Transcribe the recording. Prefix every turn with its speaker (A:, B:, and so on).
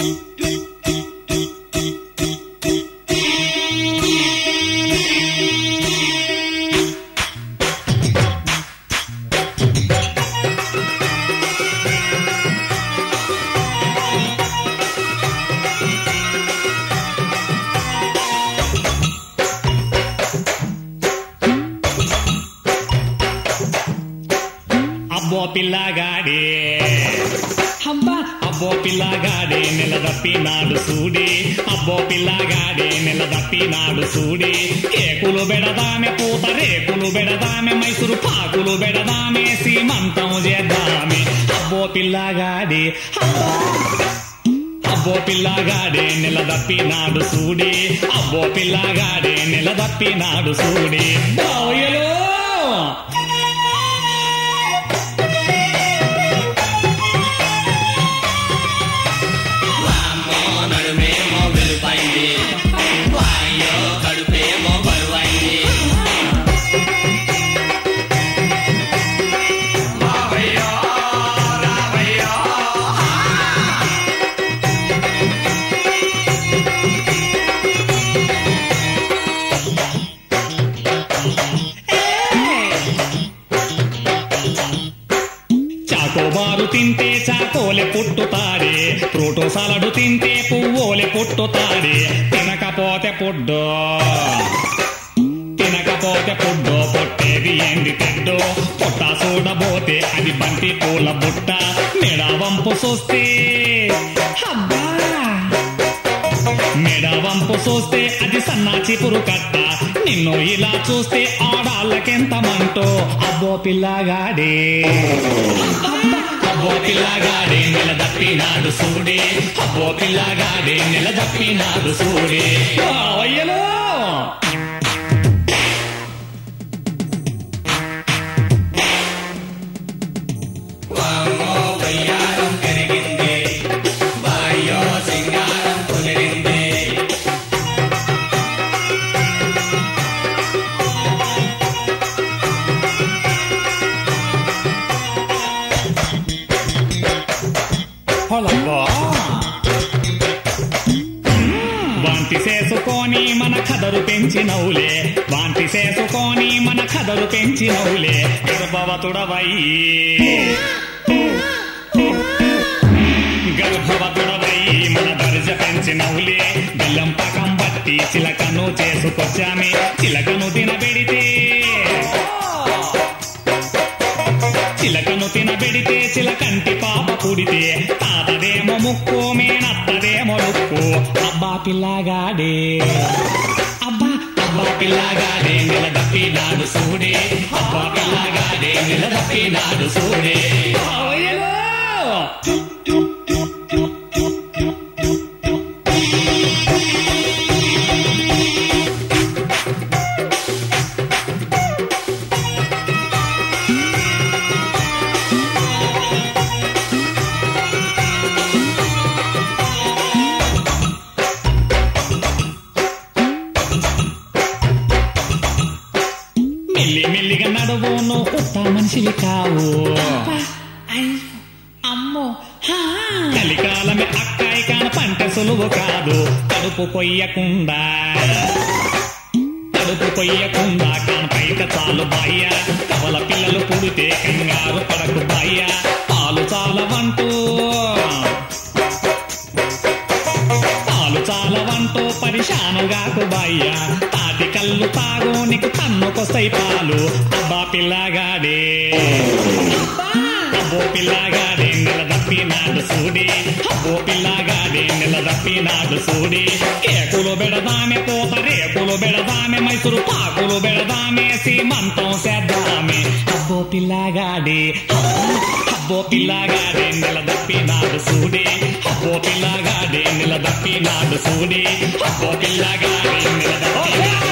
A: అబ్బో పిల్లగాడే అబ్బా అబ్బో పిల్లగాడే నిలదప్పినాడు సూడి అబ్బో పిల్లగాడే నిలదప్పినాడు సూడి కేకులు బెడదామె పూత రేకులు బెడదామె మైసూరు పాకులు బెడదామె సీమంతం చేద్దామె అబ్బో పిల్లగాడే అబ్బా అబ్బో పిల్లగాడే నిలదప్పినాడు సూడి అబ్బో పిల్లగాడే నిలదప్పినాడు సూడి బావయ్యలో
B: వామ్మో నడుమేమో వెలుపైంది వాయ్యో కడుపేమో బరువైంది
A: చాకోబారు తింటే చాకోలే పుట్టుతాడే ఫ్రూటో సలడు తింటే పువ్వులే పుట్టుతాడే తినకపోతే పుడ్డో తినకపోతే పుడ్డో పొట్టేది ఏంది తెడ్డో పొట్ట చూడబోతే అది బంతి పూల బుట్ట మెడ వంపు చూస్తే అబ్బా మెడ వంపు చూస్తే అది సన్నాచి పురుకట్ట నిన్ను ఇలా చూస్తే ఆడాళ్ళకెంత మంటో అబ్బో పిల్లగాడే అబ్బో పిల్లగాడే నిలదప్పినాడు సూడే అబ్బో పిల్లగాడే నిలదప్పినాడు సూడే అయ్యలో
B: వామ్మో వయ్యారం పెరిగింది వాయ్యో సింగారం కుదిరింది
A: పొలబ్బా వాంతి చేసుకొని మన కదరు పెంచినవులే వాంతి చేసుకొని మన కదరు పెంచినవులే గర్భవతుడవై గర్భవతుడవై మన దర్జ పెంచినవులే బెల్లం పకం బట్టి చిలకను చేసుకొచ్చామే చిలకను తినబెడితే చిలకను తినబెడితే చిలకంటి పాప పుడితే తాతదేమో ముక్కు మేనత్తదేమో లుక్కు అబ్బా పిల్లగాడే అబ్బా అబ్బా పిల్లగాడే నిలదప్పినాడు సూడే అబ్బా పిల్లగాడే నిలదప్పినాడు సూడే అవయ్యలో! మెల్లి మెల్లిగా నడువును ఉత్త మనిషివి కావు
C: అమ్మో హా.
A: కలికాలమే అక్కాయి కాన పంట సులువు కాదు కడుపు కొయ్యకుండా కడుపు కొయ్యకుండా కానపైక చాలు బాయ్య కవల పిల్లలు పుడితే కంగారు పడకు బాయ్య పాలు చాలవంటూ పాలు చాలవంటూ పరిశానుగాకు బాయ్య తాటి కళ్ళు తాగు నీకు తన్నుకొస్తాయి పాలు అబ్బా పిల్లగాడే అబ్బో పిల్లగాడే నిలదప్పినాడు సూడి అబ్బో పిల్లగాడే నిలదప్పినాడు సూడి కేకులు బెడదామె పోత రేకులు బెడదామె మైసూరు పాకులు బెడదామె సీమంతం చేద్దామె అబ్బో పిల్లగాడే అబ్బో పిల్లగాడే నిలదప్పినాడు సూడి అబ్బో పిల్లగాడే నిలదప్పినాడు సూడి అబ్బో పిల్లగాడే నిలదప్పినాడు